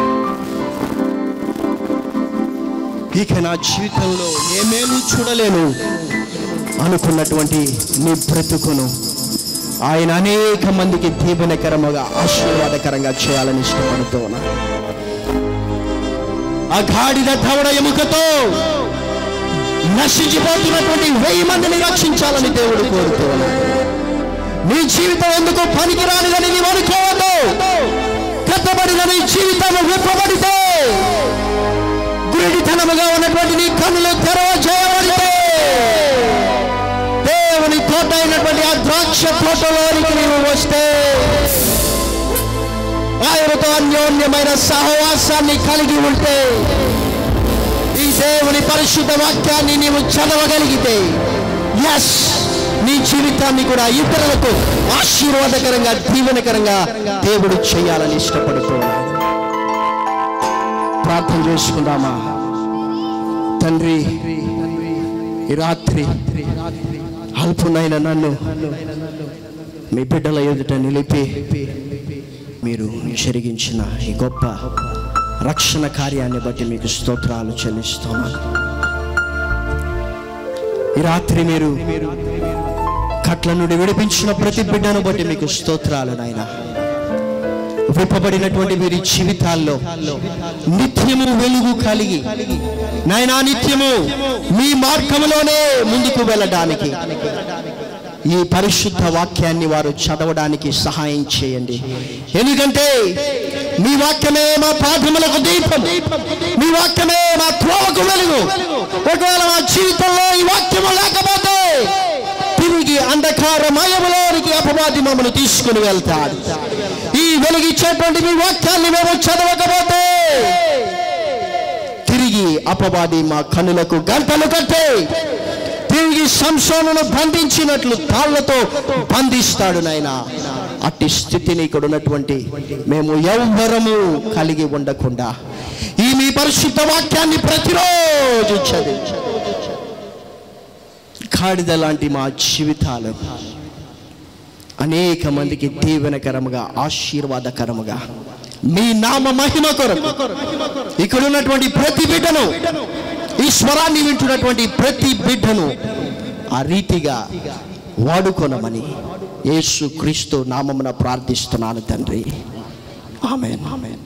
ఇక నా జీవితంలో ఏ మేలు చూడలేను అనుకున్నటువంటి నీ బ్రతుకును ఆయన అనేక మందికి దీవెనకరముగా ఆశీర్వాదకరంగా చేయాలని ఇష్టపడుతూ ఉన్నాను ఆ గాడిద దవడ ఎముకతో నశించిపోతున్నటువంటి వెయ్యి మందిని రక్షించాలని దేవుడు కోరుతూ ఉన్నాడు నీ జీవితం ఎందుకు పనికిరానిదని నీవు అనుకోవద్దు కట్టబడిన నీ జీవితం విప్పబడితే గురిడితనముగా ఉన్నటువంటి నీ కన్నులు తెరవ చేయబడితే దేవుని తోట అయినటువంటి ఆ ద్రాక్ష తోటలోనికి నీవు వస్తే ఆయనతో అన్యోన్యమైన సహవాసాన్ని కలిగి ఉంటే ఈ దేవుని పరిశుద్ధ వాక్యాన్ని నీవు చదవగలిగితే ఎస్ నీ జీవితాన్ని కూడా ఇతరులకు ఆశీర్వాదకరంగా దీవెనకరంగా దేవుడు చేయాలని ఇష్టపడుతున్నాడు ప్రార్థన చేసుకుందామా తండ్రి ఈ రాత్రి అల్పునైన నన్ను మీ బిడ్డల ఎదుట నిలిపి మీరు జరిగించిన ఈ గొప్ప రక్షణ కార్యాన్ని బట్టి మీకు స్తోత్రాలు చెల్లిస్తున్నాను ఈ రాత్రి మీరు కట్ల నుండి విడిపించిన ప్రతి బిడ్డను బట్టి మీకు స్తోత్రాలు నాయన విప్పబడినటువంటి వీరి జీవితాల్లో నిత్యము వెలుగు కలిగి నాయనా నిత్యము మీ మార్గములోనే ముందుకు వెళ్ళడానికి ఈ పరిశుద్ధ వాక్యాన్ని వారు చదవడానికి సహాయం చేయండి ఎందుకంటే మీ వాక్యమే మా పాదములకు దీపం మీ వాక్యమే మా త్రోవకు వెలుగు ఒకవేళ మా జీవితంలో ఈ వాక్యము లేకపోతే తిరిగి అంధకారమయములోనికి అపవాది మమ్మల్ని తీసుకుని వెళ్తాడు ఈ వెలిగించేటువంటి మీ వాక్యాన్ని మేము చదవకపోతే తిరిగి అపవాది మా కన్నులకు గంటలు కట్టే తిరిగి సంసోనును బంధించినట్లు తాళ్లతో బంధిస్తాడు నాయన అట్టి స్థితిని ఇక్కడ ఉన్నటువంటి మేము ఎవ్వరము కలిగి ఉండకుండా ఈ మీ పరిశుద్ధ వాక్యాన్ని ప్రతిరోజు చదివి గాడిద లాంటి మా జీవితాలు అనేక మందికి దీవెనకరముగా ఆశీర్వాదకరముగా మీ నామ మహిమ కొరకు ఇక్కడ ఉన్నటువంటి ప్రతి బిడ్డను ఈ స్వరాన్ని వింటున్నటువంటి ప్రతి బిడ్డను ఆ రీతిగా వాడుకొనమని యేసు క్రీస్తు నామమున ప్రార్థిస్తున్నాను తండ్రి ఆమెన్ ఆమెన్